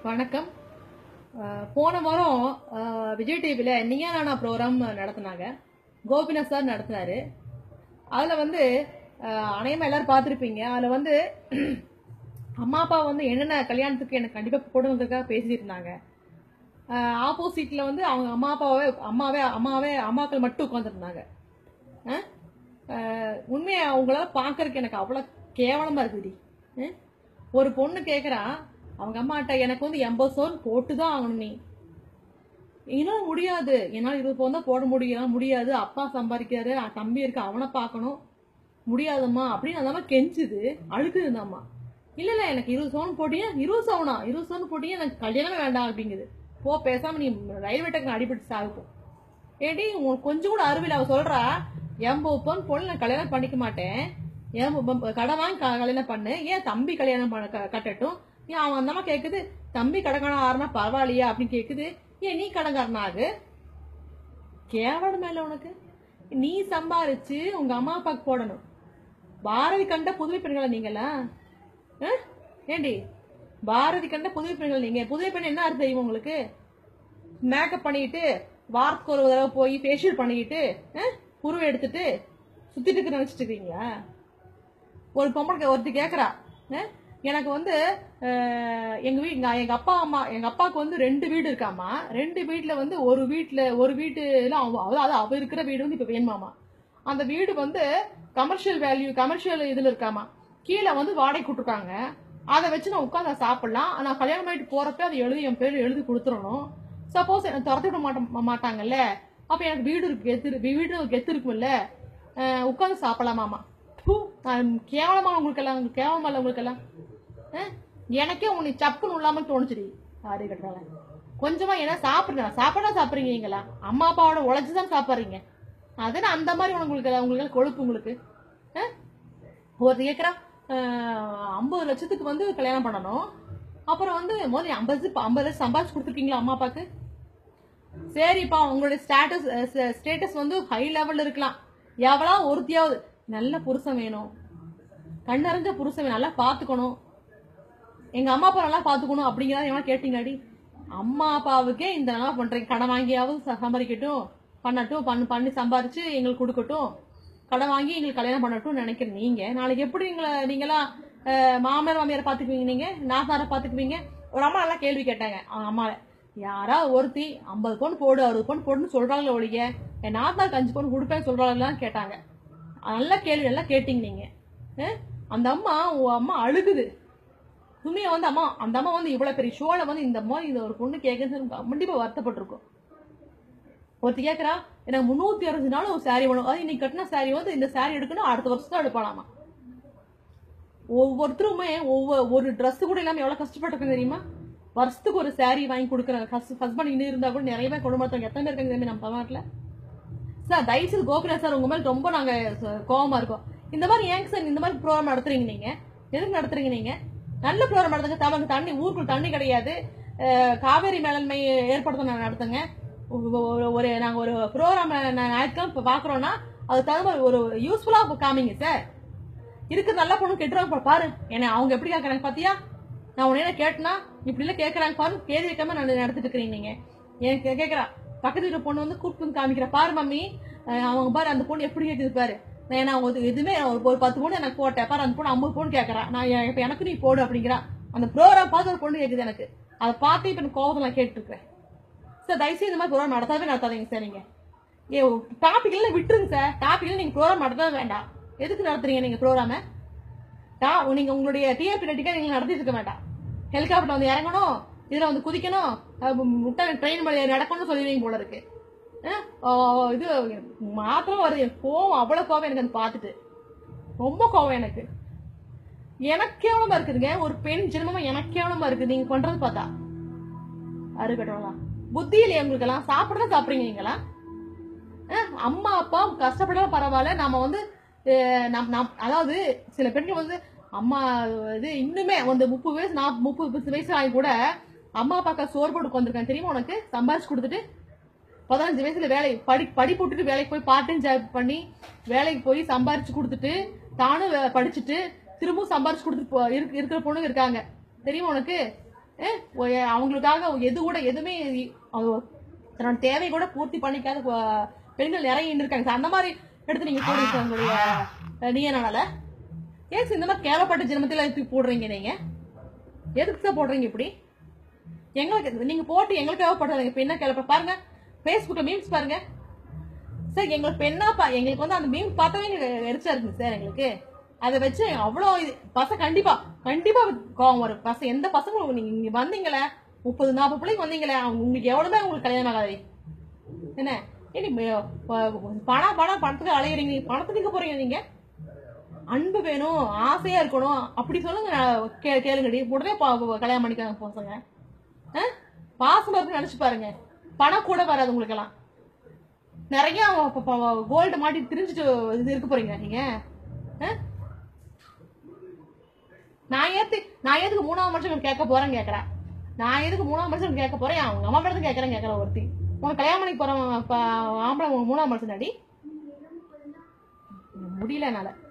வணக்கம் அஹ் போன வாரம் அஹ், விஜய் டிவியில் நீயா நானா ப்ரோக்ராம் நடத்துனாங்க கோபிநாத் சார் நடத்தினாரு அதில் வந்து அஹ், அநேகமாக எல்லாரும் பார்த்துருப்பீங்க அதில் வந்து அம்மா அப்பா வந்து என்னென்ன கல்யாணத்துக்கு எனக்கு கண்டிப்பாக போடுவதற்காக பேசிட்டு இருந்தாங்க ஆப்போசிட்டில் வந்து அவங்க அம்மா அப்பாவே அம்மாவே அம்மாவே அம்மாக்கள் மட்டும் உட்காந்துருந்தாங்க உண்மையை அவங்களால பார்க்கறதுக்கு எனக்கு அவ்வளோ கேவலமாக இருக்குடி அஹ்? ஒரு பொண்ணு கேட்குறா அவங்க அம்மாட்ட எனக்கு வந்து எண்பது சோன் போட்டு தான் ஆகணும் நீ என்னால் முடியாது என்னால் இருபது பவுன் தான் போட முடியும் முடியாது அப்பா சம்பாதிக்கிறாரு அஹ் தம்பி இருக்கு அவனை பார்க்கணும் முடியாதம்மா அப்படின்னு அந்த அம்மா கெஞ்சுது அழுக்குது இந்த அம்மா இல்லை இல்லை எனக்கு இருபது சவுன் போட்டியா இருபது சவுனா இருபது சவுன் போட்டியா எனக்கு கல்யாணமே வேண்டாம் அப்படிங்குது போ பேசாம நீ ரயில்வே டக்கு அடிபட்டு சாகுப்போம் ஏடி உங்களுக்கு கொஞ்சம் கூட அறிவியல் அவ சொல்றா எண்பது பவுன் பொண்ணு நான் கல்யாணம் பண்ணிக்க மாட்டேன் ஏன் கடை வாங்கி க- கல்யாணம் பண்ணு ஏன் தம்பி கல்யாணம் பண்ண க- கட்டட்டும் ஏன் அவன் அந்த அம்மா கேக்குது தம்பி கடங்காரன் ஆறுனா பரவாயில்லையா அப்படின்னு கேக்குது ஏன் நீ கடங்காரனாகு கேவலம் மேல உனக்கு நீ சம்பாரிச்சு உங்க அம்மா அப்பாவுக்கு போடணும் பாரதி கண்ட புதுமை பெண்களா நீங்களா அஹ்? ஏண்டி பாரதி கண்ட புதுமை பெண்கள் நீங்க புதுமை பெண் என்ன அர்த்தம் தெரியுமா உங்களுக்கு மேக்கப் பண்ணிக்கிட்டு வாரத்துக்கு ஒரு தடவை போய் ஃபேஷியல் பண்ணிக்கிட்டு அஹ், புருவை எடுத்துட்டு சுத்திட்டு இருக்க நினைச்சிட்டு இருக்கீங்களா ஒரு பொம்பளை ஒருத்தி கேக்குறா அஹ், எனக்கு வந்து அஹ், எங்க வீ நான் எங்க அப்பா அம்மா எங்க அப்பாவுக்கு வந்து ரெண்டு வீடு இருக்காமா ரெண்டு வீட்டுல வந்து ஒரு வீட்டுல ஒரு வீட்டுல அவ- அதாவது அவ இருக்கிற வீடு வந்து இப்ப வேணுமாமா அந்த வீடு வந்து கமர்ஷியல் வேல்யூ கமர்ஷியல் இதுல இருக்காமா கீழே வந்து வாடகை கொடுத்துருக்காங்க அதை வச்சு நான் உட்காந்து சாப்பிடலாம் நான் கல்யாணம் பண்ணிட்டு போறப்ப அதை எழுதி என் பேர் எழுதி கொடுத்துடணும் சப்போஸ் எனக்கு துரத்தி விட மாட்ட மாட்டாங்கல்ல அப்ப எனக்கு வீடு இருக்கு கெத்து இருக்கு- வீடு ஒரு கெத்து இருக்கும்ல அஹ் உட்காந்து சாப்பிடலாமாமா பூ கேவலமா உங்களுக்கெல்லாம் உங்களுக்கு கேவலமா இல்லை உங்களுக்கெல்லாம் அஹ் எனக்கே உன்னை சப்புன்னு இல்லாம தோணுச்சுடி ஆடி கட்டுறாங்க கொஞ்சமா என்ன சாப்பிடுங்க சாப்பிடா சாப்பிடுறீங்களா அம்மா அப்பாவோட உழைச்சு தான் சாப்பிட்றீங்க அதுன்னு அந்த மாதிரி உங்களுக்கு உங்களுக்கு கொழுப்பு உங்களுக்கு அஹ்? ஒருத்தர் கேட்குறா ஐம்பது லட்சத்துக்கு வந்து கல்யாணம் பண்ணணும் அப்புறம் வந்து முதல்ல ஐம்பது ஐம்பது லட்சம் சம்பாதிச்சு கொடுத்துருக்கீங்களா அம்மா அப்பாவுக்கு சரிப்பா உங்களுடைய ஸ்டேட்டஸ் ஸ்டேட்டஸ் வந்து ஹை லெவல்ல இருக்கலாம் எவ்வளோ ஒருத்தியாவது நல்ல புருஷன் வேணும் கண்ணறிஞ்ச புருஷன் வேணும், நல்லா பார்த்துக்கணும் எங்க அம்மா அப்பா நல்லா பார்த்துக்கணும் அப்படிங்கிறத எவனா கேட்டீங்களாடி அம்மா அப்பாவுக்கே இந்த நல்லா பண்றீங்க கடன் வாங்கியாவது ச- சம்பாதிக்கட்டும் பண்ணட்டும் பண்ணு பண்ணி சம்பாரிச்சு எங்களுக்கு கொடுக்கட்டும் கடன் வாங்கி எங்களுக்கு கல்யாணம் பண்ணட்டும் நினைக்கிற நீங்க நாளைக்கு எப்படி எங்களை நீங்களாம் அஹ், மாமனார் மாமியாரை பார்த்துக்குவீங்க நீங்க நாத்தாரை பார்த்துக்குவீங்க ஒரு அம்மா நல்லா கேள்வி கேட்டாங்க அவங்க அம்மாவை யாராவது ஒருத்தி ஐம்பது பவுன் போடு அறுபது பவுன் போடுன்னு சொல்றாங்களே ஒழிய என் நாத்தாருக்கு அஞ்சு பவுன் கொடுப்பேன்னு சொல்றாங்களான்னு கேட்டாங்க நல்ல கேள்வி எல்லாம் கேட்டீங்க நீங்க அஹ்? அந்த அம்மா உன் அம்மா அழுகுது உண்மையை வந்து அம்மா அந்த அம்மா வந்து இவ்வளவு பெரிய ஷோல வந்து இந்த மாதிரி இந்த ஒரு பொண்ணு கேட்குறது கண்டிப்பா வருத்தப்பட்டிருக்கும் ஒருத்தி கேட்கறா எனக்கு முந்நூத்தி அறுபது நாள் ஒரு saree வேணும் அது இன்னைக்கு கட்டின saree வந்து இந்த saree எடுக்கணும் அடுத்த வருஷம் தான் எடுப்பானாமா ஒவ்வொருத்தருமே ஒவ்வொரு ஒரு Dress கூட இல்லாம எவ்வளவு கஷ்டப்பட்டிருக்காங்க தெரியுமா வருஷத்துக்கு ஒரு saree வாங்கி கொடுக்குறாங்க ஹஸ்பண்ட் இன்னும் இருந்தா கூட நிறைய பேர் குடும்பத்தவங்க எத்தனை பேர் இருக்காங்க தெரியுமா நம்ம தமிழ்நாட்டில் சார் தயவுசெய்து கோபிநாத் சார் உங்க மேல ரொம்ப நாங்க ச- கோவமா இருக்கோம் இந்த மாதிரி ஏங்க சார் இந்த மாதிரி ப்ரோக்ராம் நடத்துறீங்க நீங்க எதுக்கு நடத்துறீங்க நீங்க நல்ல ப்ரோக்ராம் நடத்துங்க தமக்கு தண்ணி ஊருக்குள்ள தண்ணி கிடையாது அஹ், காவேரி மேலாண்மை ஏற்படுத்த நான் நடத்துங்க ஒரு- ஒரு- ஒரு நாங்க ஒரு ப்ரோக்ராம் ஞாயிற்றுக்கிழமை இப்ப பாக்குறோம்னா அது தகுந்த மாதிரி ஒரு யூஸ்ஃபுல்லா காமிங்க சார் இருக்கு நல்ல பொண்ணு கெட்டுருவாங்க பாரு என்ன அவங்க எப்படி கேட்கறாங்க பாத்தியா நான் உன்ன என்ன கேட்டனா இப்படி எல்லாம் கேட்கறாங்க பாரு கேள்வி வைக்காம நான் நடத்திட்டு இருக்கிறீங்க நீங்க எனக்கு கேக்குறா பக்கத்து வீட்டு பொண்ணு வந்து கூப்பிட்டு வந்து காமிக்கிற பாரு மம்மி அஹ் அவங்க பாரு அந்த பொண்ணு எப்படி கேக்குது பாரு நான் ஏன்னா அவங்க வந்து எதுவுமே ஒரு ஒரு பத்து பொண்ணு எனக்கு போட்டேன் பாரு அந்த பொண்ணு ஐம்பது பொண்ணு கேட்கறா நான் எ- இப்ப எனக்கு நீ போடு அப்படிங்கிறா அந்த ப்ரோக்ராம் பார்த்து ஒரு பொண்ணு கேக்குது எனக்கு அதை பார்த்து இப்ப எனக்கு கோபத்தை நான் கேட்டு இருக்கிறேன் சார் தயவுசெய்து இந்த மாதிரி ப்ரோக்ராம் நடத்தாவே நடத்தாதீங்க சார் நீங்க ஏ டாபிக் எல்லாம் விட்டுருங்க சார் டாபிக் எல்லாம் நீங்க ப்ரோக்ராம் நடத்தவே வேண்டாம் எதுக்கு நடத்துறீங்க நீங்க ப்ரோக்ராம நீங்க உங்களுடைய டிஆர்பி ரெட்டிக்கா நீங்க நடத்திட்டு இருக்க வேண்டாம் ஹெலிகாப்டர் வந்து இறங்கணும் இதுல வந்து குதிக்கணும் அஹ் முட்டை ட்ரெயின் மேலே நடக்கணும்னு சொல்லுவீங்க போல இருக்கு அஹ் ஆஹ் இது மாத்திரம் வருது எனக்கு கோவம் அவ்வளவு கோவம் எனக்கு அது பார்த்துட்டு ரொம்ப கோவம் எனக்கு எனக்கு கேவலமா இருக்குதுங்க ஒரு பெண் ஜென்மமா எனக்கு கேவலமா இருக்குது நீங்க பண்றது பார்த்தா அருகட்டலாம் புத்தி இல்லையா உங்களுக்கு எல்லாம் சாப்பிட சாப்பிடுறீங்க நீங்களா அஹ் அம்மா அப்பா கஷ்டப்படாம பரவாயில்ல நாம வந்து அஹ் நம் நம் அதாவது சில பெண்கள் வந்து அம்மா இது இன்னுமே வந்து முப்பது வயசு நான் முப்பது முப்பது வயசு ஆகி கூட அம்மா அப்பாக்கா சோறு போட்டு உட்காந்துருக்காங்க தெரியுமா உனக்கு சம்பாரிச்சு கொடுத்துட்டு பதினஞ்சு வயசுல வேலை படி படி போட்டுட்டு வேலைக்கு போய் பார்ட் டைம் ஜாப் பண்ணி வேலைக்கு போய் சம்பாரிச்சு கொடுத்துட்டு தானும் வே- படிச்சுட்டு திரும்பவும் சம்பாரிச்சு கொடுத்துட்டு போ- இருக்க- இருக்கிற பொண்ணுங்க இருக்காங்க தெரியுமா உனக்கு அஹ், ஒ- அவங்களுக்காக எது கூட எதுவுமே அது தன்னோட தேவை கூட பூர்த்தி பண்ணிக்காத அஹ், பெண்கள் நிறைய இருக்காங்க சார் அந்த மாதிரி எடுத்து நீங்க போடுங்க சார் உங்களுடைய அஹ், நீ என்னால ஏன் சார் இந்த மாதிரி கேவலப்பட்ட ஜென்மத்தில் தூக்கி போடுறீங்க நீங்க எதுக்கு சார் போடுறீங்க இப்படி எங்களுக்கு நீங்க போட்டு எங்களுக்காக போடுறீங்க இப்ப என்ன கேள்வி பாருங்க ஃபேஸ்புக்ல மீம்ஸ் பாருங்க சார் எங்களுக்கு பெண்ணா பா எங்களுக்கு வந்து அந்த மீம்ஸ் பார்த்தாவே எங்களுக்கு எரிச்சா இருக்குங்க சார் எங்களுக்கு அதை வச்சு அவ்வளோ இது பசங்க கண்டிப்பா கண்டிப்பா கோவம் வரும் பசங்க எந்த பசங்களும் நீங்க இங்க வந்தீங்களே முப்பது நாற்பது பிள்ளைங்க வந்தீங்களே அவங்க உங்களுக்கு எவ்வளவுமே உங்களுக்கு கல்யாணம் ஆகாது என்ன இனி ம- ப- பணம் பணம் பணத்துக்கு அலையிறீங்க நீங்க பணத்துக்கு எங்க போறீங்க நீங்க அன்பு வேணும் ஆசையா இருக்கணும் அப்படி சொல்லுங்க நான் கே கேளுங்கடி உடனே பா- பா- கல்யாணம் பண்ணிக்காங்க பசங்க ஆ? பாசமா இருக்கு நினைச்சு பாருங்க பணம் கூட வராது உங்களுக்கெல்லாம் நிறைய கோல்டு மாட்டி திரிஞ்சுட்டு இது இருக்க போறீங்க நீங்க ஆ? நான் ஏத்து நான் எதுக்கு மூணாவது மனுஷன் கேட்க போறேன்னு கேக்குறேன் நான் எதுக்கு மூணாவது மனுஷன் கேட்க போறேன் அவங்க அம்மா பேருந்து கேட்கறேன் கேட்கறேன் ஒருத்தி உனக்கு கல்யாணம் பண்ணி போறவன் ப- ஆம்பளை உன் மூணாவது மனுஷன் அடி முடியல என்னால